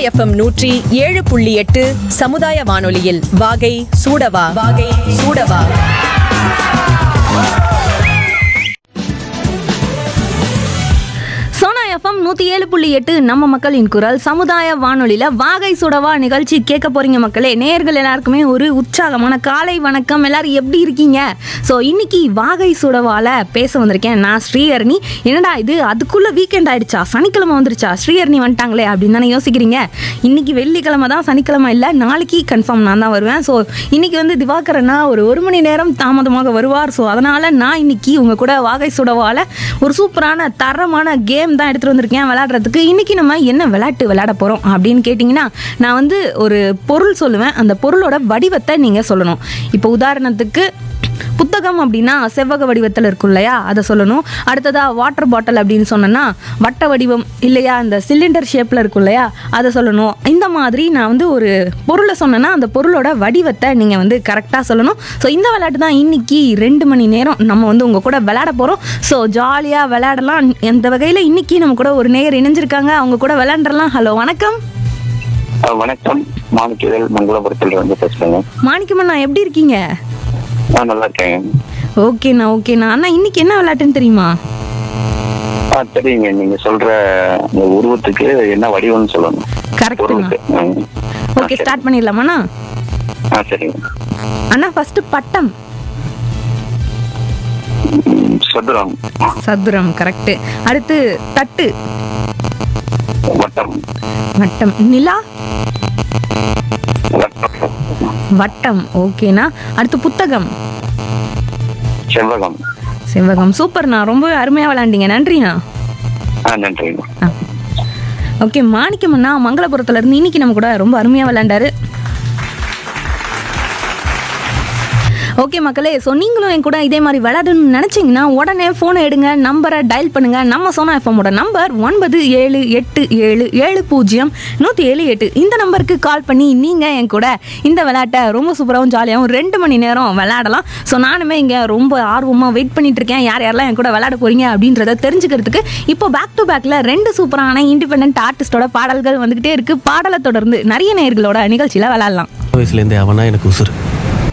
FM நூற்றி ஏழு புள்ளி எட்டு சமுதாய வானொலியில் வாகை சூடவா வாகை சூடவா சோனா எஃப்எம் நூற்றி ஏழு புள்ளி எட்டு நம்ம மக்களின் குரல் சமுதாய வானொலியில் வாகை சுடவா நிகழ்ச்சி கேட்க போறீங்க மக்களே நேர்கள் எல்லாருக்குமே ஒரு உற்சாகமான காலை வணக்கம் எல்லாரும் எப்படி இருக்கீங்க ஸோ இன்னைக்கு வாகை சுடவால பேச வந்திருக்கேன் நான் ஸ்ரீஹரணி என்னடா இது அதுக்குள்ள வீக்கெண்ட் ஆயிடுச்சா சனிக்கிழமை வந்துருச்சா ஸ்ரீஹரணி வந்துட்டாங்களே அப்படின்னு தானே யோசிக்கிறீங்க இன்னைக்கு வெள்ளிக்கிழமை தான் சனிக்கிழமை இல்லை நாளைக்கு கன்ஃபார்ம் நான் தான் வருவேன் ஸோ இன்னைக்கு வந்து திவாகரனா ஒரு ஒரு மணி நேரம் தாமதமாக வருவார் ஸோ அதனால நான் இன்னைக்கு உங்க கூட வாகை சுடவால ஒரு சூப்பரான தரமான கேம் தான் எடுத்துட்டு வந்திருக்கேன் விளையாடுறதுக்கு இன்னைக்கு நம்ம என்ன விளையாட்டு விளையாட போறோம் அப்படின்னு கேட்டிங்கன்னா நான் வந்து ஒரு பொருள் சொல்லுவேன் அந்த பொருளோட வடிவத்தை நீங்க சொல்லணும் இப்போ உதாரணத்துக்கு புத்தகம் அப்படின்னா செவ்வக வடிவத்தில் இருக்கும் இல்லையா அதை சொல்லணும் அடுத்ததா வாட்டர் பாட்டில் அப்படின்னு சொன்னேன்னா வட்ட வடிவம் இல்லையா அந்த சிலிண்டர் ஷேப்பில் இருக்கும் இல்லையா அதை சொல்லணும் இந்த மாதிரி நான் வந்து ஒரு பொருளை சொன்னேன்னா அந்த பொருளோட வடிவத்தை நீங்கள் வந்து கரெக்டாக சொல்லணும் ஸோ இந்த விளையாட்டு தான் இன்னைக்கு ரெண்டு மணி நேரம் நம்ம வந்து உங்கள் கூட விளையாட போகிறோம் ஸோ ஜாலியாக விளையாடலாம் எந்த வகையில் இன்னைக்கு நம்ம கூட ஒரு நேயர் இணைஞ்சிருக்காங்க அவங்க கூட விளையாண்டுறலாம் ஹலோ வணக்கம் அஹ் வணக்கம் மாணிக்கவேல் மங்களபுரத்துல இருந்து பேசுறேங்க மாணிக்கம்மண்ணா எப்படி இருக்கீங்க நான் நல்லா இருக்கேன் ஓகேண்ணா ஓகேண்ணா அண்ணா இன்னைக்கு என்ன விளையாட்டுன்னு தெரியுமா ஆ தெரியுங்க நீங்க சொல்ற அந்த உருவத்துக்கு என்ன வடிவம்னு சொல்லணும் கரெக்டுண்ணா பொருளுக்கு ம். ஆ, ஓகே சரி. ஸ்டார்ட் பண்ணிடலாமாண்ணா ஆ சரிங்க அண்ணா ஃபர்ஸ்ட் பட்டம் ம், சதுரம் சதுரம் கரெக்ட் அடுத்து தட்டு வட்டம் வட்டம் நிலா வட்டம் வட்டம் ஓகேண்ணா அடுத்து புத்தகம் செவ்வகம் செவ்வகம் சூப்பர்ண்ணா ரொம்பவே அருமையாக விளையாண்டீங்க நன்றிண்ணா ஆ நன்றிங்க ஆ ஓகே மாணிக்கமண்ணா மங்களபுரத்துல இருந்து இன்னைக்கு நம்ம கூட ரொம்ப அருமையாக விளையாண்டாரு ஓகே மக்களே ஸோ நீங்களும் என் கூட இதே மாதிரி விளையாடணும்னு நினச்சிங்கன்னா உடனே ஃபோனை எடுங்க நம்பரை டயல் பண்ணுங்க நம்ம சோனா எஃப்எம்மோட நம்பர் ஒன்பது ஏழு எட்டு ஏழு ஏழு பூஜ்ஜியம் நூற்றி ஏழு எட்டு இந்த நம்பருக்கு கால் பண்ணி நீங்கள் என் கூட இந்த விளையாட்டை ரொம்ப சூப்பராகவும் ஜாலியாகவும் ரெண்டு மணி நேரம் விளையாடலாம் ஸோ நானுமே இங்கே ரொம்ப ஆர்வமாக வெயிட் பண்ணிட்டு இருக்கேன் யார் யாரெல்லாம் என் கூட விளையாட போறீங்க அப்படின்றத தெரிஞ்சுக்கிறதுக்கு இப்போ பேக் டு பேக்கில் ரெண்டு சூப்பரான இண்டிபெண்ட் ஆர்டிஸ்டோட பாடல்கள் வந்துகிட்டே இருக்கு பாடலை தொடர்ந்து நிறைய நேயர்களோட நிகழ்ச்சியில் விளையாடலாம் வயசுலேருந்தே அவனா எனக்கு உசுறு